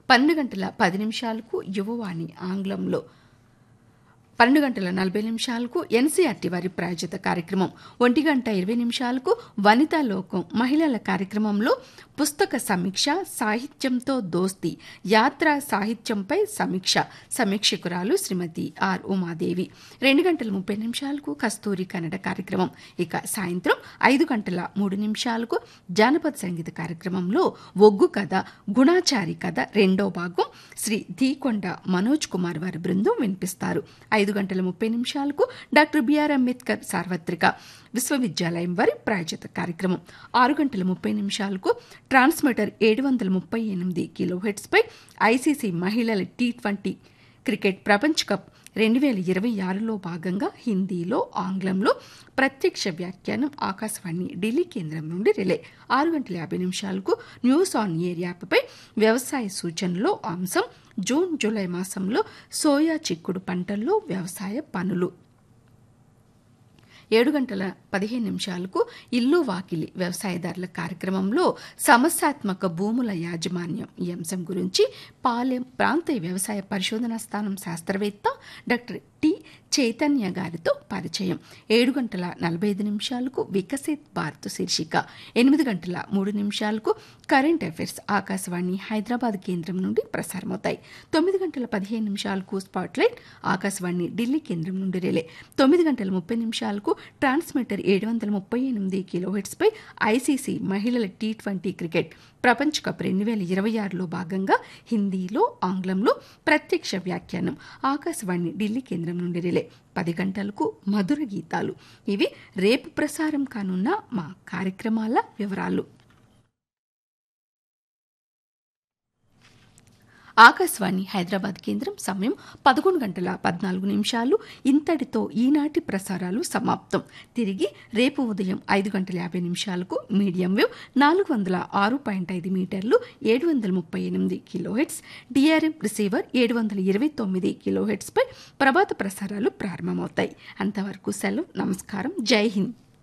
పన్నెండు గంటల పది నిమిషాలకు యువవాణి ఆంగ్లంలో పన్నెండు గంటల నలభై నిమిషాలకు ఎన్సీఆర్టీ వారి ప్రాయోజిత కార్యక్రమం ఒంటి గంట ఇరవై నిమిషాలకు వనితా లోకం మహిళల కార్యక్రమంలో పుస్తక సమీక్ష సాహిత్యంతో దోస్తి యాత్ర సాహిత్యంపై సమీక్ష సమీక్షకురాలు శ్రీమతి ఆర్ ఉమాదేవి రెండు గంటల ముప్పై నిమిషాలకు కస్తూరి కన్నడ కార్యక్రమం ఇక సాయంత్రం ఐదు గంటల మూడు నిమిషాలకు జానపద సంగీత కార్యక్రమంలో ఒగ్గు కథ గుణాచారి కథ రెండో భాగం శ్రీ ధీకొండ మనోజ్ కుమార్ వారి బృందం వినిపిస్తారు ఐదు గంటల ముప్పై నిమిషాలకు డాక్టర్ బిఆర్ అంబేద్కర్ సార్వత్రిక విశ్వవిద్యాలయం వారి ప్రాయోజిత కార్యక్రమం ఆరు గంటల ముప్పై నిమిషాలకు ట్రాన్స్మిటర్ ఏడు వందల ముప్పై ఎనిమిది కిలో పై ఐసీసీ మహిళల టీ ట్వంటీ క్రికెట్ ప్రపంచ కప్ రెండు వేల ఇరవై ఆరులో భాగంగా హిందీలో ఆంగ్లంలో ప్రత్యక్ష వ్యాఖ్యానం ఆకాశవాణి ఢిల్లీ కేంద్రం నుండి రిలే ఆరు గంటల యాభై నిమిషాలకు న్యూస్ ఆన్ ఎయిర్ యాప్పై వ్యవసాయ సూచనలో అంశం జూన్ జూలై మాసంలో సోయా చిక్కుడు పంటల్లో వ్యవసాయ పనులు ఏడు గంటల పదిహేను నిమిషాలకు ఇల్లు వాకిలి వ్యవసాయదారుల కార్యక్రమంలో సమస్యాత్మక భూముల యాజమాన్యం ఈ అంశం గురించి పాలెం ప్రాంతీయ వ్యవసాయ పరిశోధనా స్థానం శాస్త్రవేత్త డాక్టర్ టి చైతన్య గారితో పరిచయం ఏడు గంటల నలభై ఐదు నిమిషాలకు వికసిత్ భారత్ శీర్షిక ఎనిమిది గంటల మూడు నిమిషాలకు కరెంట్ అఫైర్స్ ఆకాశవాణి హైదరాబాద్ కేంద్రం నుండి ప్రసారమవుతాయి తొమ్మిది గంటల పదిహేను నిమిషాలకు స్పాట్లైట్ ఆకాశవాణి ఢిల్లీ కేంద్రం నుండి రిలే తొమ్మిది గంటల ముప్పై నిమిషాలకు ట్రాన్స్మిటర్ ఏడు వందల ముప్పై ఎనిమిది కిలోహెట్స్పై ఐసీసీ మహిళల టీ ట్వంటీ క్రికెట్ ప్రపంచ కప్ రెండు వేల ఇరవై ఆరులో భాగంగా హిందీలో ఆంగ్లంలో ప్రత్యక్ష వ్యాఖ్యానం ఆకాశవాణి ఢిల్లీ కేంద్రం నుండి రిలే పది గంటలకు మధుర గీతాలు ఇవి రేపు ప్రసారం కానున్న మా కార్యక్రమాల వివరాలు ఆకాశవాణి హైదరాబాద్ కేంద్రం సమయం పదకొండు గంటల పద్నాలుగు నిమిషాలు ఇంతటితో ఈనాటి ప్రసారాలు సమాప్తం తిరిగి రేపు ఉదయం ఐదు గంటల యాభై నిమిషాలకు మీడియం వేవ్ నాలుగు వందల ఆరు పాయింట్ ఐదు మీటర్లు ఏడు వందల ముప్పై ఎనిమిది కిలోహెట్స్ డిఆర్ఎం రిసీవర్ ఏడు వందల ఇరవై తొమ్మిది కిలోహెట్స్పై ప్రభాత ప్రసారాలు ప్రారంభమవుతాయి అంతవరకు సెలవు నమస్కారం జై హింద్